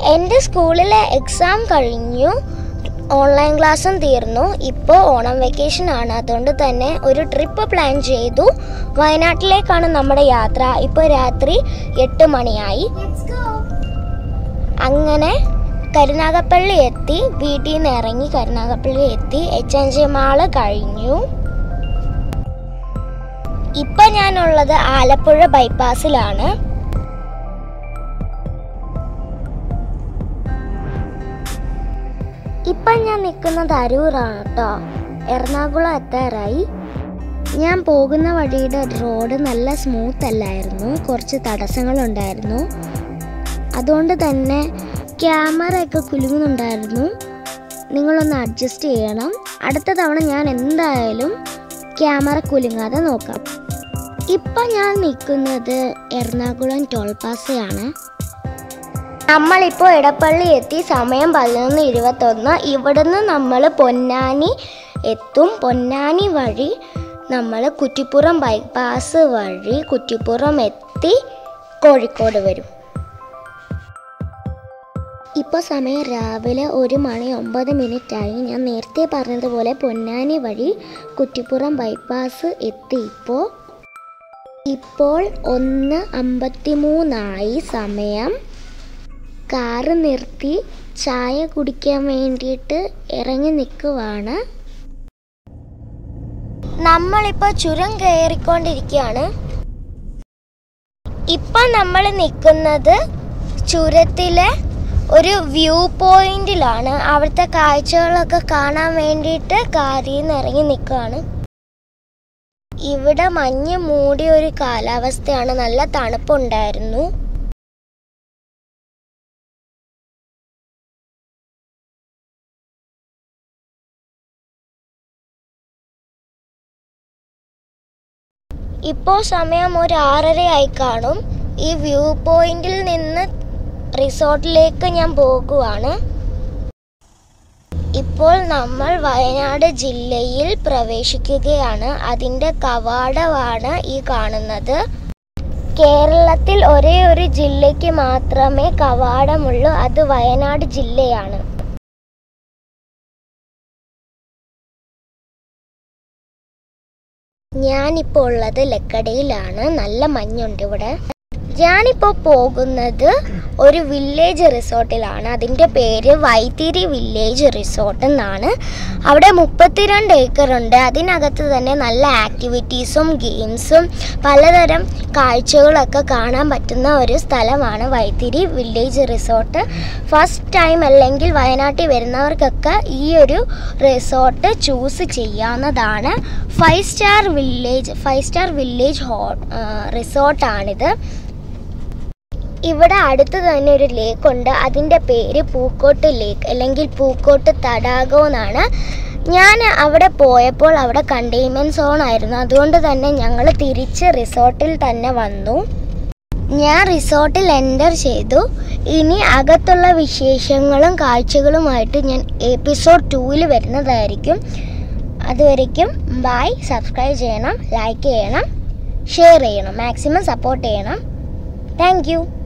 എൻ്റെ സ്കൂളിലെ എക്സാം കഴിഞ്ഞു ഓൺലൈൻ ക്ലാസ്സും തീർന്നു ഇപ്പോൾ ഓണം വെക്കേഷൻ ആണ് അതുകൊണ്ട് തന്നെ ഒരു ട്രിപ്പ് പ്ലാൻ ചെയ്തു വയനാട്ടിലേക്കാണ് നമ്മുടെ യാത്ര ഇപ്പോൾ രാത്രി എട്ട് മണിയായി അങ്ങനെ കരുനാഗപ്പള്ളി എത്തി വീട്ടിൽ നിന്ന് ഇറങ്ങി കരുനാഗപ്പള്ളി എത്തി എച്ച് എൻ ജി മാള് കഴിഞ്ഞു ഇപ്പൊ ഞാനുള്ളത് ആലപ്പുഴ ബൈപ്പാസിലാണ് ഇപ്പൊ ഞാൻ നിൽക്കുന്നത് അരൂറാണ് കേട്ടോ എറണാകുളം എത്താറായി ഞാൻ പോകുന്ന വഴിയുടെ റോഡ് നല്ല സ്മൂത്ത് അല്ലായിരുന്നു കുറച്ച് തടസ്സങ്ങളുണ്ടായിരുന്നു അതുകൊണ്ട് തന്നെ ക്യാമറ ഒക്കെ കുലുങ്ങുന്നുണ്ടായിരുന്നു നിങ്ങളൊന്ന് അഡ്ജസ്റ്റ് ചെയ്യണം അടുത്ത തവണ ഞാൻ എന്തായാലും ക്യാമറ കുലുങ്ങാതെ നോക്കാം ഇപ്പം ഞാൻ നിൽക്കുന്നത് എറണാകുളം ടോൾ പാസയാണ് നമ്മളിപ്പോൾ ഇടപ്പള്ളി എത്തി സമയം പതിനൊന്ന് ഇരുപത്തൊന്ന് ഇവിടുന്ന് നമ്മൾ പൊന്നാനി എത്തും പൊന്നാനി വഴി നമ്മൾ കുറ്റിപ്പുറം ബൈപ്പാസ് വഴി കുറ്റിപ്പുറം എത്തി കോഴിക്കോട് വരും ഇപ്പോൾ സമയം രാവിലെ ഒരു മണി ഒമ്പത് മിനിറ്റായി ഞാൻ നേരത്തെ പറഞ്ഞതുപോലെ പൊന്നാനി വഴി കുറ്റിപ്പുറം ബൈപ്പാസ് എത്തി ഇപ്പോൾ ഇപ്പോൾ ഒന്ന് അമ്പത്തിമൂന്നായി സമയം കാറ് നിർത്തി ചായ കുടിക്കാൻ വേണ്ടിയിട്ട് ഇറങ്ങി നിൽക്കുവാണ് നമ്മളിപ്പോൾ ചുരം കയറിക്കൊണ്ടിരിക്കുകയാണ് ഇപ്പം നമ്മൾ നിൽക്കുന്നത് ചുരത്തിലെ ഒരു വ്യൂ പോയിന്റിലാണ് അവിടുത്തെ കാഴ്ചകളൊക്കെ കാണാൻ വേണ്ടിയിട്ട് കാറിൽ നിന്ന് ഇറങ്ങി നിൽക്കുകയാണ് ഇവിടെ മഞ്ഞ് മൂടിയ ഒരു കാലാവസ്ഥയാണ് നല്ല തണുപ്പുണ്ടായിരുന്നു ഇപ്പോൾ സമയം ഒരു ആറര ആയി കാണും ഈ വ്യൂ പോയിന്റിൽ നിന്ന് റിസോർട്ടിലേക്ക് ഞാൻ പോകുവാണ് ഇപ്പോൾ നമ്മൾ വയനാട് ജില്ലയിൽ പ്രവേശിക്കുകയാണ് അതിൻ്റെ കവാടമാണ് ഈ കാണുന്നത് കേരളത്തിൽ ഒരേ ഒരു ജില്ലയ്ക്ക് മാത്രമേ കവാടമുള്ളൂ അത് വയനാട് ജില്ലയാണ് ഞാനിപ്പോൾ ഉള്ളത് ലക്കടയിലാണ് നല്ല മഞ്ഞുണ്ട് ഇവിടെ ഞാനിപ്പോൾ പോകുന്നത് ഒരു വില്ലേജ് റിസോർട്ടിലാണ് അതിൻ്റെ പേര് വൈത്തിരി വില്ലേജ് റിസോർട്ട് എന്നാണ് അവിടെ മുപ്പത്തിരണ്ട് ഏക്കർ ഉണ്ട് അതിനകത്ത് തന്നെ നല്ല ആക്ടിവിറ്റീസും ഗെയിംസും പലതരം കാഴ്ചകളൊക്കെ കാണാൻ പറ്റുന്ന ഒരു സ്ഥലമാണ് Vythiri village resort first time അല്ലെങ്കിൽ വയനാട്ടിൽ വരുന്നവർക്കൊക്കെ ഈ ഒരു റിസോർട്ട് ചൂസ് ചെയ്യാവുന്നതാണ് five star village five star village ഹോ റിസോർട്ടാണിത് ഇവിടെ അടുത്ത് തന്നെ ഒരു ലേക്ക് ഉണ്ട് അതിൻ്റെ പേര് പൂക്കോട്ട് ലേക്ക് അല്ലെങ്കിൽ പൂക്കോട്ട് തടാകം എന്നാണ് ഞാൻ അവിടെ പോയപ്പോൾ അവിടെ കണ്ടെയ്ൻമെൻറ്റ് സോൺ ആയിരുന്നു അതുകൊണ്ട് തന്നെ ഞങ്ങൾ തിരിച്ച് റിസോർട്ടിൽ തന്നെ വന്നു ഞാൻ റിസോർട്ടിൽ എൻ്റർ ചെയ്തു ഇനി അകത്തുള്ള വിശേഷങ്ങളും കാഴ്ചകളുമായിട്ട് ഞാൻ എപ്പിസോഡ് ടൂവിൽ വരുന്നതായിരിക്കും അതുവരയ്ക്കും ബൈ സബ്സ്ക്രൈബ് ചെയ്യണം ലൈക്ക് ചെയ്യണം ഷെയർ ചെയ്യണം മാക്സിമം സപ്പോർട്ട് ചെയ്യണം താങ്ക് യു